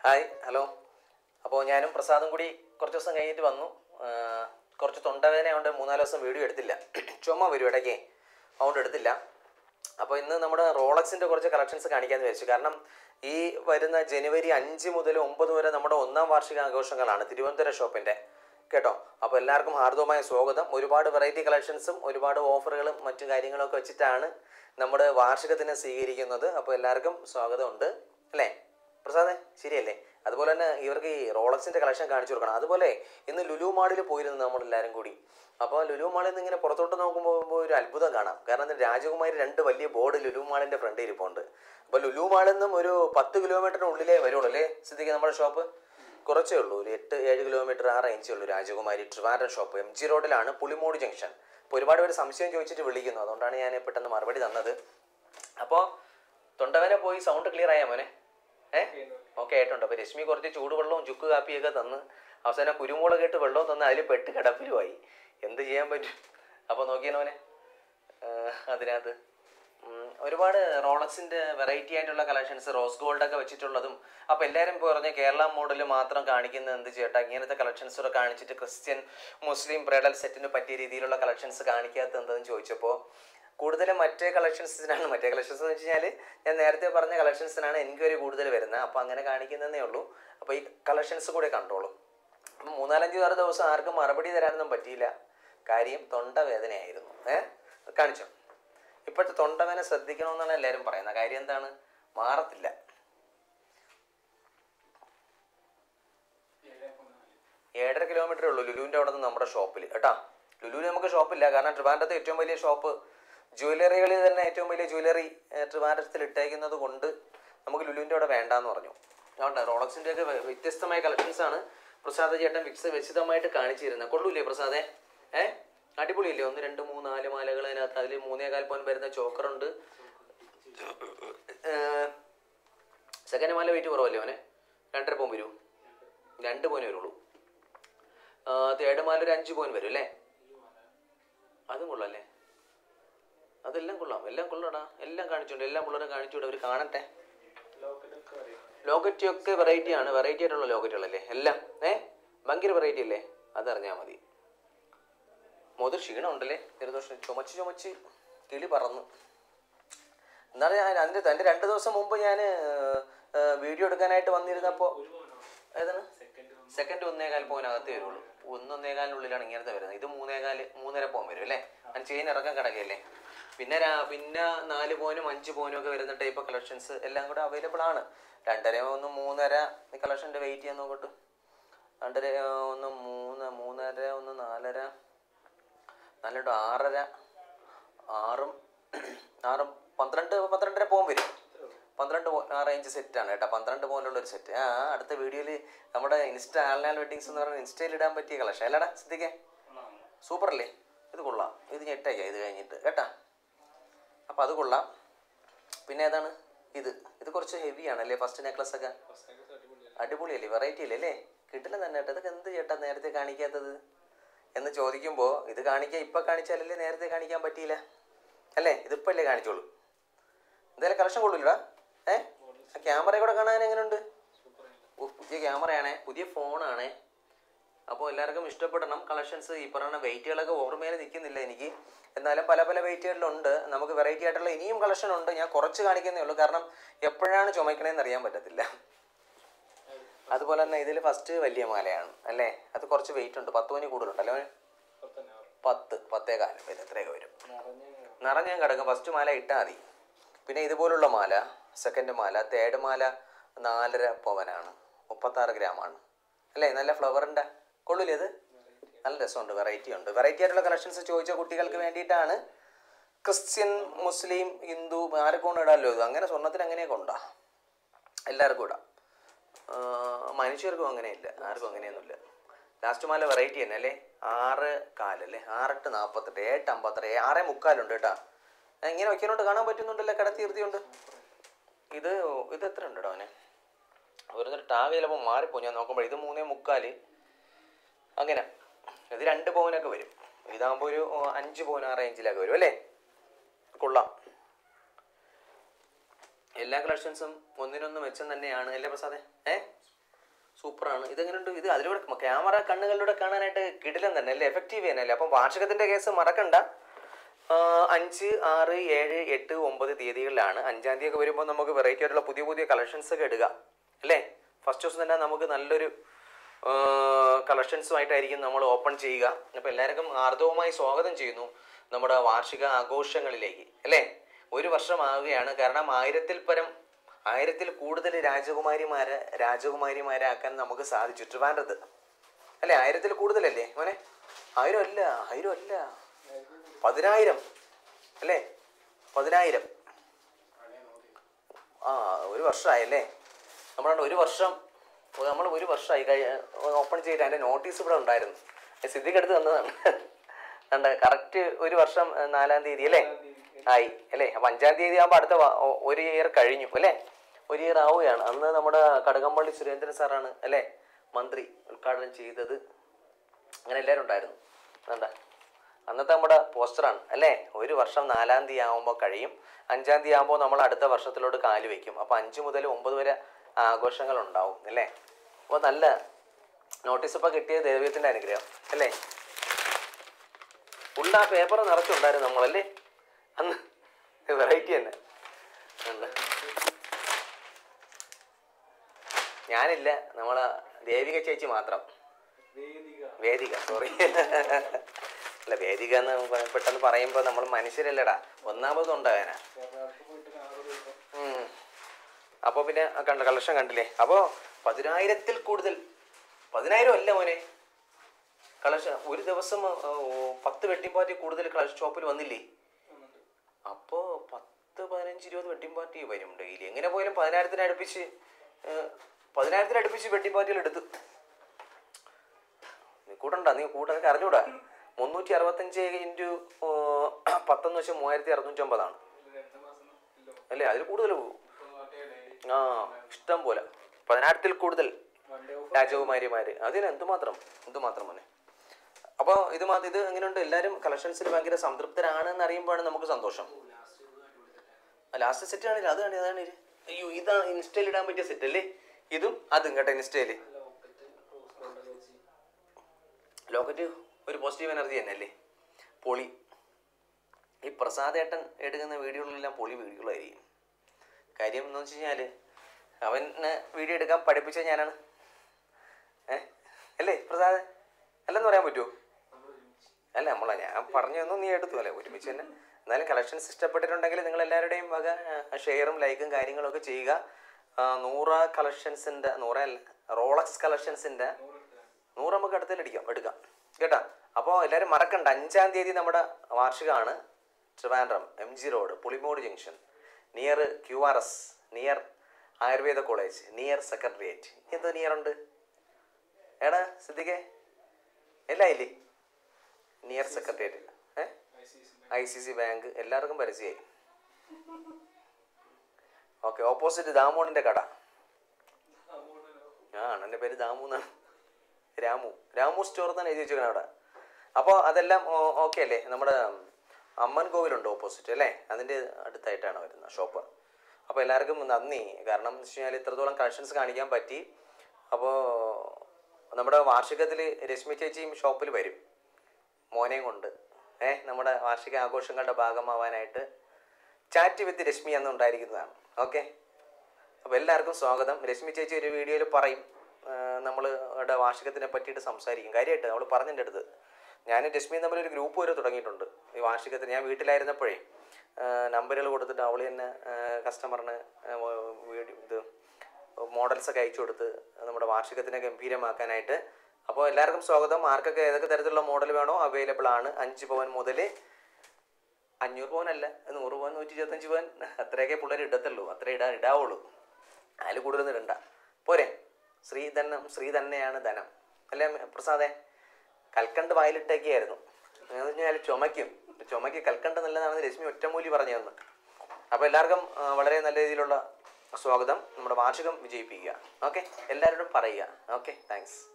Hi hello അപ്പോൾ ഞാനും പ്രസാദും കൂടി കുറച്ച് ദിവസം കഴിഞ്ഞിട്ട് വന്നു ആ, കുറച്ച് തൊണ്ടവേദന കൊണ്ട് മൂന്നാല് ദിവസം വീഡിയോ എടുത്തില്ല ചുമ വരും ഇടയ്ക്ക് അതുകൊണ്ട് എടുത്തില്ല അപ്പോൾ ഇന്ന് നമ്മുടെ റോളക്സിൻ്റെ കുറച്ച് കളക്ഷൻസ് കാണിക്കാമെന്ന് വിചാരിച്ചു കാരണം ഈ വരുന്ന ജനുവരി അഞ്ച് മുതൽ ഒമ്പത് വരെ നമ്മുടെ ഒന്നാം വാർഷിക ആഘോഷങ്ങളാണ് തിരുവനന്തപുരം ഷോപ്പിൻ്റെ കേട്ടോ അപ്പോൾ എല്ലാവർക്കും ഹാർദവമായ സ്വാഗതം ഒരുപാട് വെറൈറ്റി കളക്ഷൻസും ഒരുപാട് ഓഫറുകളും മറ്റു കാര്യങ്ങളൊക്കെ വെച്ചിട്ടാണ് നമ്മുടെ വാർഷികത്തിനെ സ്വീകരിക്കുന്നത് അപ്പോൾ എല്ലാവർക്കും സ്വാഗതമുണ്ട് അല്ലേ പ്രസാദേ ശരിയല്ലേ അതുപോലെ തന്നെ ഇവർക്ക് ഈ റോളക്സിന്റെ കളക്ഷൻ കാണിച്ചു കൊടുക്കണം അതുപോലെ ഇന്ന് ലുലു മാളിൽ പോയിരുന്നു നമ്മൾ എല്ലാവരും കൂടി അപ്പോൾ ലുലു മാളിൽ നിന്ന് ഇങ്ങനെ പുറത്തോട്ട് നോക്കുമ്പോൾ ഒരു അത്ഭുതം കാണാം കാരണം എന്താ രാജകുമാരി രണ്ട് വലിയ ബോർഡ് ലുലു മാളിന്റെ ഫ്രണ്ടിൽ ഇരിപ്പുണ്ട് അപ്പോൾ ലുലു മാളിൽ നിന്നും ഒരു പത്ത് കിലോമീറ്ററിനുള്ളിലേ വരുള്ളൂ അല്ലേ സ്ഥിതിക്ക് നമ്മുടെ ഷോപ്പ് കുറച്ചേ ഉള്ളൂ ഒരു എട്ട് ഏഴ് കിലോമീറ്റർ ആ റേഞ്ചേ ഉള്ളൂ രാജകുമാരി ട്രിവാൻഡ്രം ഷോപ്പ് എം ജി റോഡിലാണ് പുളിമോട് ജംഗ്ഷൻ അപ്പോൾ ഒരുപാട് പേര് സംശയം ചോദിച്ചിട്ട് വിളിക്കുന്നു അതുകൊണ്ടാണ് ഞാൻ പെട്ടെന്ന് മറുപടി തന്നത് അപ്പോൾ തൊണ്ടവനെ പോയി സൗണ്ട് ക്ലിയർ ആയാ മോനെ ഏ ഓക്കെ ആയിട്ടുണ്ട് അപ്പോൾ രശ്മി കുറച്ച് ചൂടുവെള്ളവും ചുക്ക് കാപ്പിയൊക്കെ തന്ന് അവസാനം കുരുമുളക് ഇട്ട് വെള്ളവും തന്ന് അതിൽ പെട്ട് കിടപ്പിലുമായി എന്ത് ചെയ്യാൻ പറ്റും അപ്പോൾ നോക്കിയനോനെ അതിനകത്ത് ഉം, ഒരുപാട് റോളക്സിന്റെ വെറൈറ്റി ആയിട്ടുള്ള കളക്ഷൻസ് റോസ് ഗോൾഡ് ഒക്കെ വെച്ചിട്ടുള്ളതും അപ്പൊ എല്ലാവരും പറഞ്ഞ കേരള മോഡൽ മാത്രം കാണിക്കുന്ന എന്ത് ചേട്ടാ ഇങ്ങനത്തെ കളക്ഷൻസ് ഒക്കെ കാണിച്ചിട്ട് ക്രിസ്ത്യൻ മുസ്ലിം ബ്രൈഡൽ സെറ്റിന് പറ്റിയ രീതിയിലുള്ള കളക്ഷൻസ് കാണിക്കാത്ത എന്തെന്ന് ചോദിച്ചപ്പോൾ കൂടുതലും മറ്റേ കളക്ഷൻസിനാണ് മറ്റേ കളക്ഷൻസ് എന്ന് വെച്ച് കഴിഞ്ഞാൽ ഞാൻ നേരത്തെ പറഞ്ഞ കളക്ഷൻസിനാണ് എൻക്വയറി കൂടുതൽ വരുന്നത് അപ്പോൾ അങ്ങനെ കാണിക്കുന്നതേ ഉള്ളൂ അപ്പോൾ ഈ കളക്ഷൻസ് കൂടെ കണ്ടോളൂ അപ്പം മൂന്നാലഞ്ച് ആറ് ദിവസം ആർക്കും മറുപടി തരാനൊന്നും പറ്റിയില്ല കാര്യം തൊണ്ടവേദനയായിരുന്നു ഏഹ് കാണിച്ചോ ഇപ്പോഴത്തെ തൊണ്ടവേദന ശ്രദ്ധിക്കണമെന്നാണ് എല്ലാവരും പറയുന്നത് കാര്യം എന്താണ് മാറത്തില്ല ഏഴര കിലോമീറ്റർ ഉള്ളൂ ലുലുവിൻ്റെ അവിടെ നിന്ന് നമ്മുടെ ഷോപ്പിൽ കേട്ടാ ലുലുവിന് നമുക്ക് ഷോപ്പില്ല കാരണം ട്രിവാൻഡ്രത്തെ ഏറ്റവും വലിയ ഷോപ്പ് ജ്വല്ലറികളിൽ തന്നെ ഏറ്റവും വലിയ ജ്വല്ലറി ട്രിവാൻഡ്രത്തിൽ ഇട്ടേക്കുന്നത് കൊണ്ട് നമുക്ക് ലുലുവിൻ്റെ അവിടെ വേണ്ടാന്ന് പറഞ്ഞു അതുകൊണ്ട് റോളക്സിൻ്റെ ഒക്കെ വ്യ- വ്യത്യസ്തമായ കളക്ഷൻസ് ആണ് പ്രസാദ് ചേട്ടൻ വിക്സ് വിശദമായിട്ട് കാണിച്ചു തരുന്നത് കൊള്ളൂലേ പ്രസാദേ ഏ അടിപൊളിയല്ലേ ഒന്ന് രണ്ട് മൂന്ന് നാല് മാലകൾ അതിനകത്ത് അതിൽ മൂന്നേകാൽ പോയിന്റ് വരുന്ന ചോക്കറുണ്ട് സെക്കൻഡ് മാല വെയിറ്റ് കുറവല്ലേ അവനെ രണ്ടര പോയിന്റ് വരൂ രണ്ട് പോയിന്റ് വരുള്ളൂ തേർഡ് മാല ഒരു അഞ്ച് പോയിന്റ് വരും അല്ലേ അതും കൊള്ളാം അതെല്ലാം കൊള്ളാം എല്ലാം കൊള്ളടാ എല്ലാം കാണിച്ചുണ്ട് എല്ലാം പിള്ളേരെ കാണിച്ചുകൊണ്ട് അവർ കാണട്ടെ ലോക്കറ്റ് ഒക്കെ വെറൈറ്റി ആണ് വെറൈറ്റി ആയിട്ടുള്ള ലോക്കറ്റുകളല്ലേ എല്ലാം ഏ ഭയങ്കര വെറൈറ്റി അല്ലേ അതറിഞ്ഞാൽ മതി മുതൽ ക്ഷീണം ഉണ്ടല്ലേ ജലദോഷം ചുമച്ച് ചുമച്ച് കിളി പറന്നു എന്നാലും ഞാൻ അതിൻ്റെ എൻ്റെ രണ്ട് ദിവസം മുമ്പ് ഞാൻ വീഡിയോ എടുക്കാനായിട്ട് വന്നിരുന്നപ്പോൾ ഏതാണ് സെക്കൻഡ് ഒന്നേകാൽ പോയിനകത്തേ വരുള്ളൂ ഒന്നൊന്നേകാലിനുള്ളിലാണ് ഇങ്ങനത്തെ വരുന്നത് ഇത് മൂന്നേകാല് മൂന്നര പോകാൻ വരും അല്ലേ അതിന് ചെയിൻ ഇറക്കാൻ കിടക്കല്ലേ പിന്നെ രാ- പിന്നെ നാല് പോയിനും അഞ്ച് പോയിനും ഒക്കെ വരുന്ന ടൈപ്പ് കളക്ഷൻസ് എല്ലാം കൂടെ അവൈലബിൾ ആണ് രണ്ടര ഒന്ന് മൂന്നര കളക്ഷൻ്റെ വെയിറ്റ് ചെയ്യാൻ നോക്കട്ടെ രണ്ടര ഒന്ന് മൂന്ന് മൂന്നര ഒന്ന് നാലര നാലോട്ട് ആറര ആറും ആറും പന്ത്രണ്ട് പന്ത്രണ്ടര പോകാൻ വരും പന്ത്രണ്ട് പോ- ആ റേഞ്ച് സെറ്റാണ് കേട്ടോ പന്ത്രണ്ട് പോലുള്ള ഒരു സെറ്റ് ആ അടുത്ത വീഡിയോയിൽ നമ്മുടെ ഇൻസ്റ്റ ആൽനാൽ വെഡിങ്സ് എന്ന് പറയുന്ന ഇൻസ്റ്റയിൽ ഇടാൻ പറ്റിയ കളക്ഷൻ അല്ലടാ ശ്രദ്ധിക്കേ സൂപ്പർ അല്ലേ ഇത് കൊള്ളാം ഇത് ഞെട്ടയ്ക്കാം ഇത് കഴിഞ്ഞിട്ട് കേട്ടാ അപ്പം അത് കൊള്ളാം പിന്നെ ഏതാണ് ഇത് ഇത് കുറച്ച് ഹെവി ആണല്ലേ ഫസ്റ്റ് നെക്ലസ് ഒക്കെ അടിപൊളിയല്ലേ വെറൈറ്റി അല്ലേ അല്ലേ കിട്ടില്ല തന്നെ കേട്ടോ ഇതൊക്കെ എന്ത് ചേട്ടാ നേരത്തെ കാണിക്കാത്തത് എന്ന് ചോദിക്കുമ്പോൾ ഇത് കാണിക്കാൻ ഇപ്പം കാണിച്ചാലല്ലേ നേരത്തെ കാണിക്കാൻ പറ്റിയില്ല അല്ലേ ഇതിപ്പോൾ അല്ലേ കാണിച്ചോളൂ എന്തായാലും കളക്ഷൻ കൊള്ളൂലടാ ഏ ആ ക്യാമറ കൂടെ കാണാൻ എങ്ങനെയുണ്ട് ഓ പുതിയ ക്യാമറയാണേ പുതിയ ഫോണാണേ അപ്പോൾ എല്ലാവർക്കും ഇഷ്ടപ്പെടണം കളക്ഷൻസ് ഈ പറയുന്ന വെയിറ്റുകളൊക്കെ ഓർമ്മയിൽ നിൽക്കുന്നില്ല എനിക്ക് എന്നാലും പല പല വെയിറ്റുകളിലുണ്ട് നമുക്ക് വെറൈറ്റി ആയിട്ടുള്ള ഇനിയും കളക്ഷൻ ഉണ്ട് ഞാൻ കുറച്ച് കാണിക്കുന്നേ ഉള്ളൂ കാരണം എപ്പോഴാണ് ചുമക്കണേന്ന് അറിയാൻ പറ്റത്തില്ല അതുപോലെ തന്നെ ഇതിൽ ഫസ്റ്റ് വലിയ മാലയാണ് അല്ലേ അത് കുറച്ച് വെയിറ്റ് ഉണ്ട് പത്ത് മണി കൂടുതലുണ്ടല്ലോ പത്ത് പത്തേ കാലം ഇത് എത്രയൊക്കെ വരും നിറഞ്ഞാൽ കിടക്കും ഫസ്റ്റ് മാല ഇട്ടാൽ മതി പിന്നെ ഇതുപോലുള്ള മാല സെക്കൻഡ് മാല തേർഡ് മാല നാലര പവനാണ് മുപ്പത്താറ് ഗ്രാമാണ് അല്ലേ നല്ല ഫ്ലവറിൻ്റെ കൊള്ളില്ലേ ഇത് നല്ല രസമുണ്ട് വെറൈറ്റി ഉണ്ട് വെറൈറ്റി ആയിട്ടുള്ള കളക്ഷൻസ് ചോദിച്ച കുട്ടികൾക്ക് വേണ്ടിയിട്ടാണ് ക്രിസ്ത്യൻ മുസ്ലിം ഹിന്ദു ആർക്കും കൊണ്ട് ഇടാമല്ലോ ഇത് അങ്ങനെ സ്വർണ്ണത്തിന് അങ്ങനെയൊക്കെ ഉണ്ടാ എല്ലാവർക്കും ഇടാം ആ, മനുഷ്യർക്കും അങ്ങനെയില്ല ആർക്കും അങ്ങനെയൊന്നുമില്ല ലാസ്റ്റ് മാല വെറൈറ്റി തന്നെ അല്ലേ ആറ് കാലല്ലേ ആറെട്ട് നാൽപ്പത്തെട്ട് ഏട്ട് അമ്പത്തെട്ട് ഏ- ആറേ മുക്കാലുണ്ട് കേട്ടാ ആ, ഇങ്ങനെ വയ്ക്കാനോട്ട് കാണാൻ പറ്റുന്നുണ്ടല്ലോ കിടത്തി ഇരുത്തിയുണ്ട് ഇത് ഇത് എത്ര ഉണ്ട് അവനെ ഒരു ടാഗ് ചിലപ്പോൾ മാറിപ്പോ ഞാൻ നോക്കുമ്പോൾ ഇത് മൂന്നേ മുക്കാല് അങ്ങനെ ഇത് രണ്ട് പവനൊക്കെ വരും ഇതാകുമ്പോൾ ഒരു ഓ, അഞ്ച് പവൻ ആ റേഞ്ചിലൊക്കെ വരും അല്ലേ കൊള്ളാം എല്ലാ കളക്ഷൻസും ഒന്നിനൊന്ന് മെച്ചം തന്നെയാണ് അല്ലേ പ്രസാദേ ഏ സൂപ്പറാണ് ഇതെങ്ങനെയുണ്ട് ഇത് അതിലൂടെ ക്യാമറ കണ്ണുകളിലൂടെ കാണാനായിട്ട് കിടിലം തന്നെ അല്ലേ എഫക്റ്റീവ് തന്നെയല്ലേ അപ്പം വാർഷികത്തിന്റെ കേസ് മറക്കണ്ട ആ, അഞ്ച് ആറ് ഏഴ് എട്ട് ഒമ്പത് തീയതികളിലാണ് അഞ്ചാം തീയതി ഒക്കെ വരുമ്പോൾ നമുക്ക് വെറൈറ്റി ആയിട്ടുള്ള പുതിയ പുതിയ കളക്ഷൻസ് ഒക്കെ എടുക്കുക അല്ലേ ഫസ്റ്റ് ദിവസം തന്നെ നമുക്ക് നല്ലൊരു കളക്ഷൻസുമായിട്ടായിരിക്കും നമ്മൾ ഓപ്പൺ ചെയ്യുക അപ്പോൾ എല്ലാവർക്കും ആർദവമായി സ്വാഗതം ചെയ്യുന്നു നമ്മുടെ വാർഷിക ആഘോഷങ്ങളിലേക്ക് അല്ലേ ഒരു വർഷമാവുകയാണ് കാരണം ആയിരത്തിൽ പരം ആയിരത്തിൽ കൂടുതൽ രാജകുമാരിമാരെ രാജകുമാരിമാരെ ആക്കാൻ നമുക്ക് സാധിച്ചു ട്രിവാൻഡ്രത്ത് അല്ലേ ആയിരത്തിൽ കൂടുതലല്ലേ മോനെ ആയിരം അല്ല ആയിരം അല്ല പതിനായിരം അല്ലേ പതിനായിരം ആ ഒരു വർഷമായല്ലേ നമ്മളാണ് ഒരു വർഷം നമ്മൾ ഒരു വർഷമായി കഴി ഓപ്പൺ ചെയ്തിട്ട് അതിൻ്റെ നോട്ടീസ് ഇവിടെ ഉണ്ടായിരുന്നു സിദ്ധിക്ക് എടുത്ത് തന്നതാണ് കണ്ട കറക്റ്റ് ഒരു വർഷം ഏ, നാലാം തീയതി അല്ലേ ആയി അല്ലേ അപ്പം അഞ്ചാം തീയതി ആകുമ്പോൾ അടുത്ത വ- ഒ- ഒരു ഇയർ കഴിഞ്ഞു അല്ലേ ഒരു ഇയർ ആവുകയാണ് അന്ന് നമ്മുടെ കടകംപള്ളി സുരേന്ദ്രൻ സാറാണ് അല്ലേ മന്ത്രി ഉദ്ഘാടനം ചെയ്തത് അങ്ങനെ എല്ലാവരും ഉണ്ടായിരുന്നു വേണ്ട അന്നത്തെ നമ്മുടെ പോസ്റ്ററാണ് അല്ലേ ഒരു വർഷം നാലാം തീയതി ആകുമ്പോൾ കഴിയും അഞ്ചാം തീയതി ആകുമ്പോൾ നമ്മൾ അടുത്ത വർഷത്തിലോട്ട് കാല് വെക്കും അപ്പോൾ അഞ്ച് മുതൽ ഒമ്പത് വരെ ആഘോഷങ്ങൾ ഉണ്ടാവും അല്ലേ അപ്പോൾ നല്ല നോട്ടീസ് ഇപ്പോൾ കിട്ടിയത് ദൈവത്തിൻ്റെ അനുഗ്രഹം അല്ലേ ഉള്ള ആ പേപ്പർ നിറച്ചുണ്ടായിരുന്നു നമ്മളല്ലേ അന്ന് വെറൈറ്റി തന്നെ ഉണ്ട്. ഞാനില്ല നമ്മളെ ദേവിക ചേച്ചി മാത്രം വേദിക സോറി അല്ല വേദിക എന്ന് പ- പെട്ടെന്ന് പറയുമ്പോൾ നമ്മൾ മനുഷ്യരല്ലടാ ഒന്നാമത് ഉണ്ടാകാനാ അപ്പോൾ പിന്നെ ആ കണ്ട കളക്ഷൻ കണ്ടില്ലേ അപ്പോൾ പതിനായിരത്തിൽ കൂടുതൽ പതിനായിരം അല്ല മോനെ കളക്ഷൻ ഒരു ദിവസം ആ, ഓ, പത്ത് വെട്ടിംഗ് പാർട്ടി കൂടുതൽ കളക്ഷൻ ഷോപ്പിൽ വന്നില്ലേ അപ്പോൾ പത്ത് പതിനഞ്ച് ഇരുപത് വെട്ടിംഗ് പാർട്ടി വരും ഡെയിലി എങ്ങനെ പോയാലും പതിനായിരത്തിന് അടുപ്പിച്ച് ഏഹ്, പതിനായിരത്തിന് അടുപ്പിച്ച് വെട്ടിംഗ് പാർട്ടികൾ എടുത്തു നീ കൂട്ടണ്ട നീ കൂട്ടാൻ അറിഞ്ഞൂടാ മുന്നൂറ്റി അറുപത്തഞ്ച് ഇൻറ്റു പത്തെന്ന് വെച്ചാൽ മൂവായിരത്തി അറുന്നൂറ്റമ്പതാണ് അല്ലേ അതിൽ കൂടുതൽ പോകും ആ ഇഷ്ടം പോലെ പതിനായിരത്തിൽ കൂടുതൽ രാജകുമാരിമാര് അതിന് എന്തുമാത്രം എന്തുമാത്രം മോനെ അപ്പോൾ ഇത് മാത്രം ഇത് എങ്ങനെയുണ്ട് എല്ലാവരും കളക്ഷൻസിൽ ഭയങ്കര സംതൃപ്തരാണ് എന്ന് അറിയുമ്പോഴാണ് നമുക്ക് സന്തോഷം ലാസ്റ്റ് സെറ്റ് ആണില്ല അതാണ് അതാണ് ഇത്. അയ്യോ ഇതാണ് ഇൻസ്റ്റയിൽ ഇടാൻ പറ്റിയ സെറ്റ് അല്ലേ ഇതും അതും കേട്ടോ ഇൻസ്റ്റയിൽ ലോക്കറ്റ് ഒരു പോസിറ്റീവ് എനർജി തന്നെ അല്ലേ പൊളി ഈ പ്രസാദേട്ടൻ എടുക്കുന്ന വീഡിയോകളെല്ലാം പൊളി വീഡിയോകളായിരിക്കും കാര്യം എന്ന് വെച്ച് കഴിഞ്ഞാൽ അവന് വീഡിയോ എടുക്കാൻ പഠിപ്പിച്ച ഞാനാണ് ഏ അല്ലേ പ്രസാദ് അല്ലെന്ന് പറയാൻ പറ്റുമോ അല്ല നമ്മളെ ഞാൻ പറഞ്ഞു തന്നു നീ എടുത്തു അല്ലേ ഒരുമിച്ച് തന്നെ എന്നാലും കളക്ഷൻസ് ഇഷ്ടപ്പെട്ടിട്ടുണ്ടെങ്കിൽ നിങ്ങൾ എല്ലാവരുടെയും വക ഷെയറും ലൈക്കും കാര്യങ്ങളൊക്കെ ചെയ്യുക ആ, നൂറ കളക്ഷൻസിൻ്റെ നൂറ അല്ല റോളക്സ് കളക്ഷൻസിൻ്റെ നൂറ് നമുക്ക് അടുത്തിൽ അടിക്കാം എടുക്കാം കേട്ടാ അപ്പോൾ എല്ലാവരും മറക്കണ്ട അഞ്ചാം തീയതി നമ്മുടെ വാർഷികമാണ് Trivandrum M G road Pulimood junction near Q R S near Ayurveda college near secretariat എന്തോ നിയർ ഉണ്ട് എടാ സിദ്ദിഖേ എല്ലാം ഇല്ലേ near secretariat A I C C bank എല്ലാവർക്കും പരസ്യമായി ഓക്കെ ഓപ്പോസിറ്റ് ദാമോണിൻ്റെ കട ആ അണ്ണൻ്റെ പേര് ദാമു എന്നാണ് രാമു രാമു സ്റ്റോർ തന്നെ എഴുതി വെച്ചേക്കണം അവിടെ അപ്പോൾ അതെല്ലാം ഓക്കെ അല്ലേ നമ്മുടെ അമ്മൻ കോവിലുണ്ട് ഓപ്പോസിറ്റ് അല്ലേ അതിൻ്റെ അടുത്തായിട്ടാണ് വരുന്നത് ഷോപ്പ് അപ്പോൾ എല്ലാവർക്കും നന്ദി കാരണം എന്ന് വെച്ച് കഴിഞ്ഞാൽ ഇത്രത്തോളം കളക്ഷൻസ് കാണിക്കാൻ പറ്റി അപ്പോൾ നമ്മുടെ വാർഷികത്തിൽ രശ്മി ചേച്ചിയും ഷോപ്പിൽ വരും മോനെയും കൊണ്ട് ഏ നമ്മുടെ വാർഷിക ആഘോഷങ്ങളുടെ ഭാഗമാവാനായിട്ട് ചാറ്റ് വിത്ത് രശ്മി എന്നുണ്ടായിരിക്കുന്നതാണ് ഓക്കെ അപ്പോൾ എല്ലാവർക്കും സ്വാഗതം രശ്മി ചേച്ചി ഒരു വീഡിയോയിൽ പറയും നമ്മളുടെ വാർഷികത്തിനെ പറ്റിയിട്ട് സംസാരിക്കും കാര്യമായിട്ട് അവൾ പറഞ്ഞിൻ്റെ അടുത്ത് ഞാനും രശ്മിയും തമ്മിൽ ഒരു ഗ്രൂപ്പ് വരെ തുടങ്ങിയിട്ടുണ്ട് ഈ വാർഷികത്തിന് ഞാൻ വീട്ടിലായിരുന്നപ്പോഴേ നമ്പറുകൾ കൊടുത്തിട്ട് അവൾ തന്നെ കസ്റ്റമറിന് വീഡിയോ ഇത് മോഡൽസ് ഒക്കെ അയച്ചു കൊടുത്ത് നമ്മുടെ വാർഷികത്തിനെ ഗംഭീരമാക്കാനായിട്ട് അപ്പോൾ എല്ലാവർക്കും സ്വാഗതം ആർക്കൊക്കെ ഏതൊക്കെ തരത്തിലുള്ള മോഡൽ വേണോ അവൈലബിൾ ആണ് അഞ്ച് പവൻ മുതൽ അഞ്ഞൂറ് പവനല്ല നൂറ് പവൻ നൂറ്റി ഇരുപത്തഞ്ച് പവൻ അത്രയൊക്കെ പിള്ളേർ ഇടത്തുള്ളൂ അത്ര ഇടാ ഇടാവുള്ളൂ അതിൽ കൂടുതലൊന്നും ഇടണ്ട പോരെ ശ്രീ ധനം ശ്രീ തന്നെയാണ് ധനം അല്ലേ പ്രസാദേ കൽക്കണ്ട് വായിലിട്ടേക്കായിരുന്നു എന്ന് പറഞ്ഞാൽ ചുമയ്ക്കും ചുമയ്ക്ക് കൽക്കണ്ട് നല്ലതാണെന്ന് രശ്മി ഒറ്റമൂലി പറഞ്ഞു തന്നു അപ്പോൾ എല്ലാവർക്കും ആ, വളരെ നല്ല രീതിയിലുള്ള സ്വാഗതം നമ്മുടെ വാർഷികം വിജയിപ്പിക്കുക ഓക്കെ എല്ലാവരോടും പറയുക ഓക്കെ താങ്ക്സ്